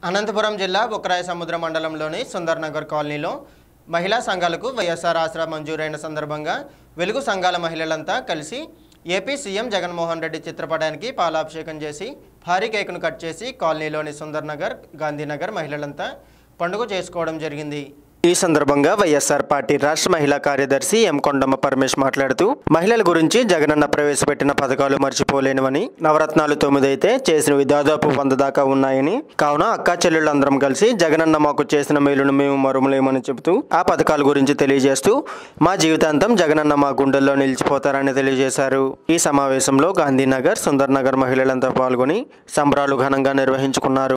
అనంతపురం జిల్లా బుక్కరాయ సముద్ర మండలంలోని సుందర్ నగర్ కాలనీలో మహిళా సంఘాలకు వైఎస్ఆర్ ఆసరా మంజూరైన సందర్భంగా వెలుగు సంఘాల మహిళలంతా కలిసి ఏపీ సీఎం జగన్మోహన్ రెడ్డి చిత్రపటానికి పాలాభిషేకం చేసి భారీ కేకును కట్ చేసి కాలనీలోని సుందర్ నగర్ గాంధీనగర్ మహిళలంతా పండుగ చేసుకోవడం జరిగింది ఈ సందర్భంగా వైఎస్ఆర్ పార్టీ రాష్ట్ర మహిళా కార్యదర్శి ఎం కొండమ్మ పరమేష్ మాట్లాడుతూ మహిళల గురించి జగనన్న ప్రవేశపెట్టిన పథకాలు మర్చిపోలేనివని నవరత్నాలు తొమ్మిదైతే చేసినవి దాదాపు వంద దాకా ఉన్నాయని కావున అక్కా చెల్లెళ్ళందరం కలిసి జగనన్న మాకు చేసిన మేలును మేము మరుమలేమని చెబుతూ ఆ పథకాల గురించి తెలియజేస్తూ మా జీవితాంతం జగనన్న మా గుండెల్లో నిలిచిపోతారని తెలియజేశారు ఈ సమావేశంలో గాంధీనగర్ సుందర్ నగర్ మహిళలంతా పాల్గొని సంబరాలు ఘనంగా నిర్వహించుకున్నారు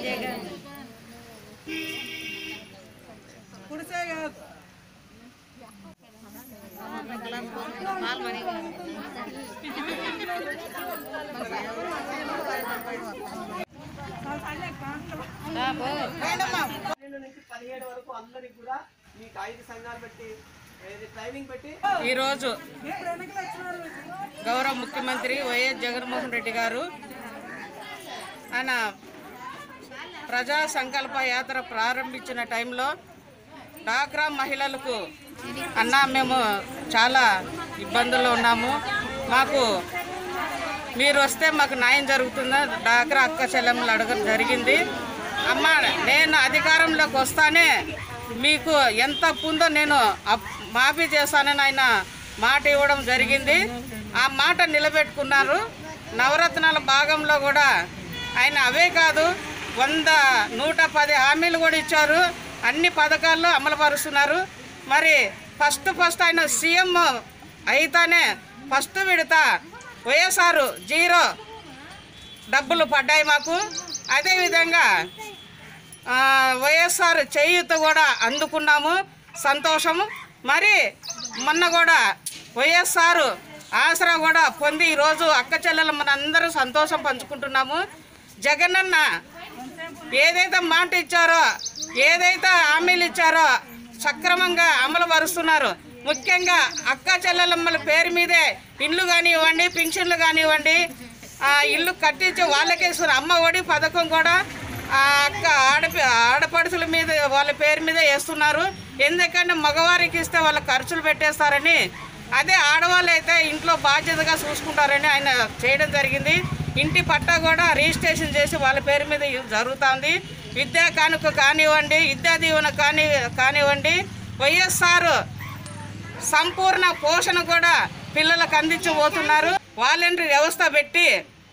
పన్నెండు నుంచి పదిహేడు వరకు అందరికి కూడా మీకు ఐదు సంఘాలు పెట్టి ఏది ట్రైనింగ్ పెట్టి ఈరోజు గౌరవ ముఖ్యమంత్రి వైఎస్ జగన్మోహన్ రెడ్డి గారు ఆయన ప్రజా సంకల్ప యాత్ర ప్రారంభించిన టైంలో డాక్రా మహిళలకు అన్న మేము చాలా ఇబ్బందుల్లో ఉన్నాము మాకు మీరు వస్తే మాకు న్యాయం జరుగుతుందా డాక్రా అక్క చెల్లెమ్మలు అడగడం జరిగింది అమ్మ నేను అధికారంలోకి వస్తానే మీకు ఎంత అప్పు ఉందో నేను అప్- మాఫీ చేస్తానని ఆయన మాట ఇవ్వడం జరిగింది ఆ మాట నిలబెట్టుకున్నారు నవరత్నాల భాగంలో కూడా ఆయన అవే కాదు వంద నూట పది హామీలు కూడా ఇచ్చారు అన్ని పథకాల్లో అమలుపరుస్తున్నారు మరి ఫస్ట్ ఫస్ట్ ఆయన సీఎం అయితేనే ఫస్ట్ విడత వైఎస్ఆర్ జీరో డబ్బులు పడ్డాయి మాకు అదేవిధంగా ఆ, వైఎస్ఆర్ చేయూత కూడా అందుకున్నాము సంతోషము మరి మొన్న కూడా వైఎస్ఆర్ ఆసరా కూడా పొంది ఈరోజు అక్క చెల్లెలు మన అందరూ సంతోషం పంచుకుంటున్నాము జగనన్న ఏదైతే మాట ఇచ్చారో ఏదైతే హామీలు ఇచ్చారో సక్రమంగా అమలు పరుస్తున్నారు ముఖ్యంగా అక్క చెల్లెలమ్మల పేరు మీదే ఇండ్లు కానివ్వండి పింఛన్లు కానివ్వండి ఆ, ఇల్లు కట్టించి వాళ్ళకే ఇస్తున్నారు అమ్మ ఒడి పథకం కూడా ఆ అక్క ఆడపి ఆడపడుచుల మీద వాళ్ళ పేరు మీద వేస్తున్నారు ఎందుకంటే మగవారికి ఇస్తే వాళ్ళ ఖర్చులు పెట్టేస్తారని అదే ఆడవాళ్ళు అయితే ఇంట్లో బాధ్యతగా చూసుకుంటారని ఆయన చేయడం జరిగింది ఇంటి పట్టా కూడా రిజిస్ట్రేషన్ చేసి వాళ్ళ పేరు మీద జరుగుతుంది విద్యా కానుక కానివ్వండి విద్యా దీవెన కాని కానివ్వండి వైఎస్ఆర్ సంపూర్ణ పోషణ కూడా పిల్లలకు అందించబోతున్నారు వాలంటరీ వ్యవస్థ పెట్టి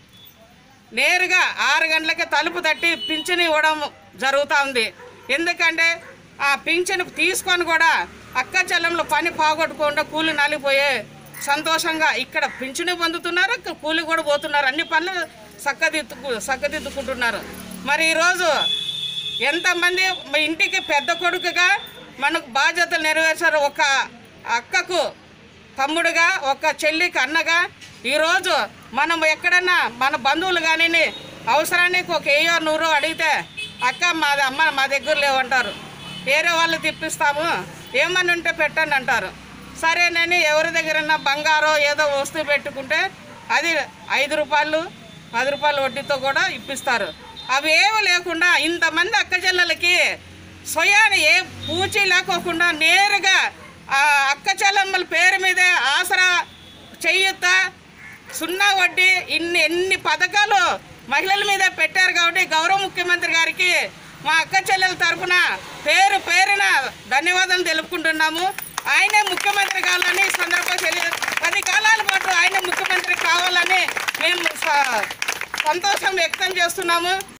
నేరుగా ఆరు గంటలకే తలుపు తట్టి పింఛను ఇవ్వడం జరుగుతూ ఉంది ఎందుకంటే ఆ పింఛను తీసుకొని కూడా అక్క చెల్లెంలో పని పోగొట్టుకుండా కూలి నలిగిపోయే సంతోషంగా ఇక్కడ పింఛను పొందుతున్నారు ఇక్కడ కూలి కూడా పోతున్నారు అన్ని పనులు చక్కదిద్దుకు చక్కదిద్దుకుంటున్నారు మరి ఈరోజు ఎంతమంది మా ఇంటికి పెద్ద కొడుకుగా మనకు బాధ్యతలు నెరవేర్చారు ఒక అక్కకు తమ్ముడుగా ఒక చెల్లికి అన్నగా ఈరోజు మనం ఎక్కడన్నా మన బంధువులు కానీ అవసరానికి ఒక ఏయో నూరో అడిగితే అక్క మా అమ్మ మా దగ్గర లేవంటారు వేరే వాళ్ళు తిప్పిస్తాము ఏమని ఉంటే పెట్టండి అంటారు సరేనని ఎవరి దగ్గరన్నా బంగారో ఏదో వస్తువు పెట్టుకుంటే అది ఐదు రూపాయలు పది రూపాయల వడ్డీతో కూడా ఇప్పిస్తారు అవి ఏమి లేకుండా ఇంతమంది అక్క చెల్లెలకి స్వయాన్ని ఏ పూచి లేకోకుండా నేరుగా ఆ అక్క చెల్లెమ్మల పేరు మీదే ఆసరా చెయ్యొత్త సున్నా వడ్డీ ఇన్ని ఎన్ని పథకాలు మహిళల మీద పెట్టారు కాబట్టి గౌరవ ముఖ్యమంత్రి గారికి మా అక్క చెల్లెల తరఫున పేరు పేరున ధన్యవాదాలు తెలుపుకుంటున్నాము ఆయనే ముఖ్యమంత్రి కావాలని ఈ సందర్భంగా తెలియ పది కాలాల పాటు ఆయన ముఖ్యమంత్రి కావాలని మేము స- సంతోషం వ్యక్తం చేస్తున్నాము